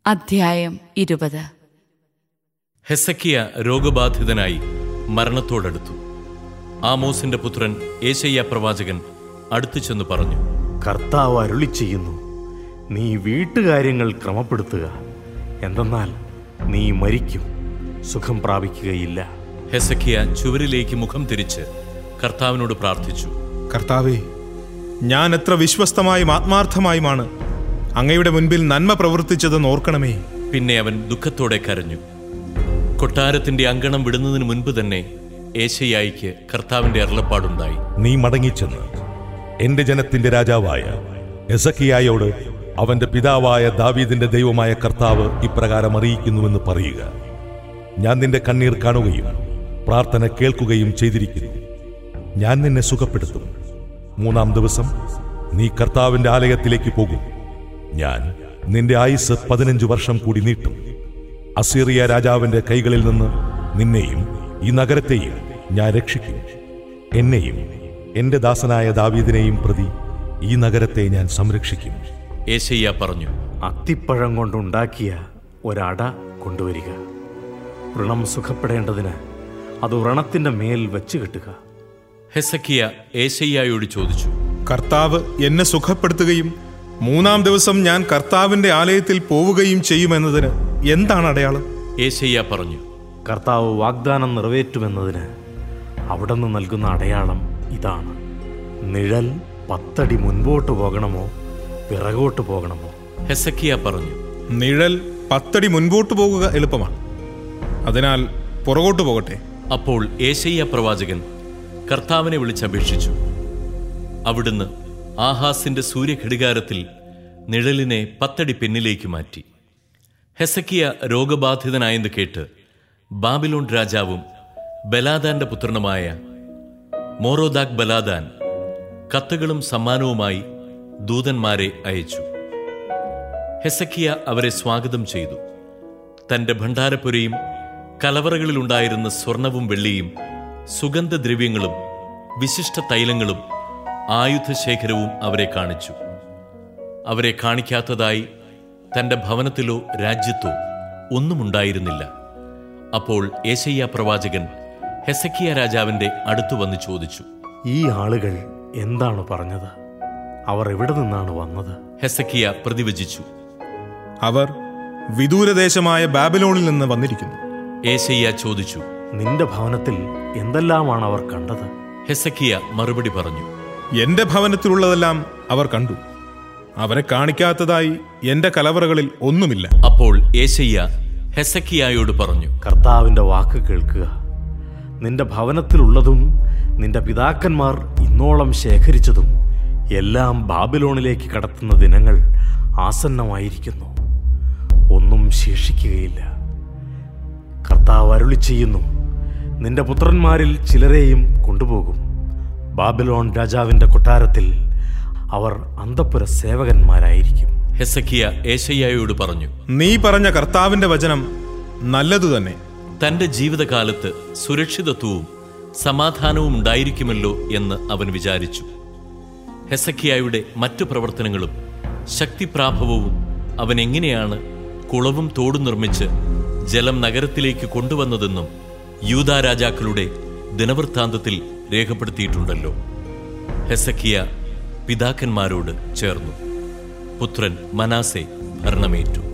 അധ്യായം ഇരുപത് ഹെസക്കിയ രോഗബാധിതനായി മരണത്തോടടുത്തു ആമോസിന്റെ പുത്രൻ ഏശയ്യ പ്രവാചകൻ അടുത്തു ചെന്ന് പറഞ്ഞു കർത്താവ് അരുളി ചെയ്യുന്നു നീ വീട്ടുകാര്യങ്ങൾ ക്രമപ്പെടുത്തുക എന്തെന്നാൽ നീ മരിക്കും സുഖം പ്രാപിക്കുകയില്ല ഹെസക്കിയ ചുവരിലേക്ക് മുഖം തിരിച്ച് കർത്താവിനോട് പ്രാർത്ഥിച്ചു കർത്താവേ ഞാൻ എത്ര വിശ്വസ്തമായും ആത്മാർത്ഥമായുമാണ് അങ്ങയുടെ മുൻപിൽ നന്മ പ്രവർത്തിച്ചതെന്ന് ഓർക്കണമേ പിന്നെ അവൻ ദുഃഖത്തോടെ കരഞ്ഞു കൊട്ടാരത്തിന്റെ അങ്കണം വിടുന്നതിന് മുൻപ് തന്നെ ഏശയ്യായിക്ക് കർത്താവിന്റെ അരുളപ്പാടുണ്ടായി നീ മടങ്ങിച്ചെന്ന് എന്റെ ജനത്തിന്റെ രാജാവായ എസക്കിയായോട് അവന്റെ പിതാവായ ദാവീദിന്റെ ദൈവമായ കർത്താവ് ഇപ്രകാരം അറിയിക്കുന്നുവെന്ന് പറയുക ഞാൻ നിന്റെ കണ്ണീർ കാണുകയും പ്രാർത്ഥന കേൾക്കുകയും ചെയ്തിരിക്കുന്നു ഞാൻ നിന്നെ സുഖപ്പെടുത്തും മൂന്നാം ദിവസം നീ കർത്താവിന്റെ ആലയത്തിലേക്ക് പോകും ഞാൻ നിന്റെ ആയുസ് പതിനഞ്ച് വർഷം കൂടി നീട്ടും അസീറിയ രാജാവിന്റെ കൈകളിൽ നിന്ന് നിന്നെയും ഈ നഗരത്തെയും ഞാൻ രക്ഷിക്കും എന്നെയും എന്റെ ദാസനായ ദാവീദിനെയും പ്രതി ഈ നഗരത്തെ ഞാൻ സംരക്ഷിക്കും ഏശയ്യ പറഞ്ഞു അത്തിപ്പഴം കൊണ്ടുണ്ടാക്കിയ ഒരട കൊണ്ടുവരിക വ്രണം സുഖപ്പെടേണ്ടതിന് അത് വ്രണത്തിന്റെ മേൽ വെച്ച് കെട്ടുക ഹെസക്കിയ ഏശയ്യായോട് ചോദിച്ചു കർത്താവ് എന്നെ സുഖപ്പെടുത്തുകയും മൂന്നാം ദിവസം ഞാൻ കർത്താവിന്റെ ആലയത്തിൽ പോവുകയും ചെയ്യുമെന്നതിന് എന്താണ് അടയാളം ഏശയ്യ പറഞ്ഞു കർത്താവ് വാഗ്ദാനം നിറവേറ്റുമെന്നതിന് അവിടുന്ന് നൽകുന്ന അടയാളം ഇതാണ് നിഴൽ പത്തടി മുൻപോട്ട് പോകണമോ പിറകോട്ട് പോകണമോ ഹെസക്കിയ പറഞ്ഞു നിഴൽ പത്തടി മുൻപോട്ട് പോകുക എളുപ്പമാണ് അതിനാൽ പുറകോട്ട് പോകട്ടെ അപ്പോൾ ഏശയ്യ പ്രവാചകൻ കർത്താവിനെ വിളിച്ചപേക്ഷിച്ചു അവിടുന്ന് ആഹാസിന്റെ സൂര്യഘടികാരത്തിൽ നിഴലിനെ പത്തടി പിന്നിലേക്ക് മാറ്റി ഹെസക്കിയ രോഗബാധിതനായെന്ന് കേട്ട് ബാബിലോൺ രാജാവും ബലാദാന്റെ പുത്രനുമായ മോറോദാക് ബലാദാൻ കത്തുകളും സമ്മാനവുമായി ദൂതന്മാരെ അയച്ചു ഹെസക്കിയ അവരെ സ്വാഗതം ചെയ്തു തന്റെ ഭണ്ഡാരപ്പുരയും കലവറകളിലുണ്ടായിരുന്ന സ്വർണവും വെള്ളിയും സുഗന്ധദ്രവ്യങ്ങളും വിശിഷ്ട തൈലങ്ങളും ആയുധശേഖരവും അവരെ കാണിച്ചു അവരെ കാണിക്കാത്തതായി തന്റെ ഭവനത്തിലോ രാജ്യത്തോ ഒന്നുമുണ്ടായിരുന്നില്ല അപ്പോൾ ഏശയ്യ പ്രവാചകൻ ഹെസക്കിയ രാജാവിന്റെ അടുത്തു വന്ന് ചോദിച്ചു ഈ ആളുകൾ എന്താണ് പറഞ്ഞത് അവർ എവിടെ നിന്നാണ് വന്നത് ഹെസക്കിയ പ്രതിവചിച്ചു അവർ വിദൂരദേശമായ ബാബിലോണിൽ നിന്ന് വന്നിരിക്കുന്നു ഏശയ്യ ചോദിച്ചു നിന്റെ ഭവനത്തിൽ എന്തെല്ലാമാണ് അവർ കണ്ടത് ഹെസക്കിയ മറുപടി പറഞ്ഞു എന്റെ ഭവനത്തിലുള്ളതെല്ലാം അവർ കണ്ടു അവരെ കാണിക്കാത്തതായി എന്റെ കലവറകളിൽ ഒന്നുമില്ല അപ്പോൾ ഏശയ്യ ഹെസക്കിയായോട് പറഞ്ഞു കർത്താവിന്റെ വാക്ക് കേൾക്കുക നിന്റെ ഭവനത്തിലുള്ളതും നിന്റെ പിതാക്കന്മാർ ഇന്നോളം ശേഖരിച്ചതും എല്ലാം ബാബിലോണിലേക്ക് കടത്തുന്ന ദിനങ്ങൾ ആസന്നമായിരിക്കുന്നു ഒന്നും ശേഷിക്കുകയില്ല കർത്താവ് അരുളി ചെയ്യുന്നു നിന്റെ പുത്രന്മാരിൽ ചിലരെയും കൊണ്ടുപോകും ബാബിലോൺ രാജാവിന്റെ കൊട്ടാരത്തിൽ അവർ അന്തപ്പുര സേവകന്മാരായിരിക്കും ഹെസക്കിയ ഏശയ്യായോട് പറഞ്ഞു നീ പറഞ്ഞ കർത്താവിന്റെ വചനം നല്ലതു തന്നെ തന്റെ ജീവിതകാലത്ത് സുരക്ഷിതത്വവും സമാധാനവും ഉണ്ടായിരിക്കുമല്ലോ എന്ന് അവൻ വിചാരിച്ചു ഹെസക്കിയായുടെ മറ്റു പ്രവർത്തനങ്ങളും ശക്തിപ്രാഭവവും അവൻ എങ്ങനെയാണ് കുളവും തോടും നിർമ്മിച്ച് ജലം നഗരത്തിലേക്ക് കൊണ്ടുവന്നതെന്നും യൂതാ രാജാക്കളുടെ ദിനവൃത്താന്തത്തിൽ രേഖപ്പെടുത്തിയിട്ടുണ്ടല്ലോ ഹെസക്കിയ പിതാക്കന്മാരോട് ചേർന്നു പുത്രൻ മനാസെ ഭരണമേറ്റു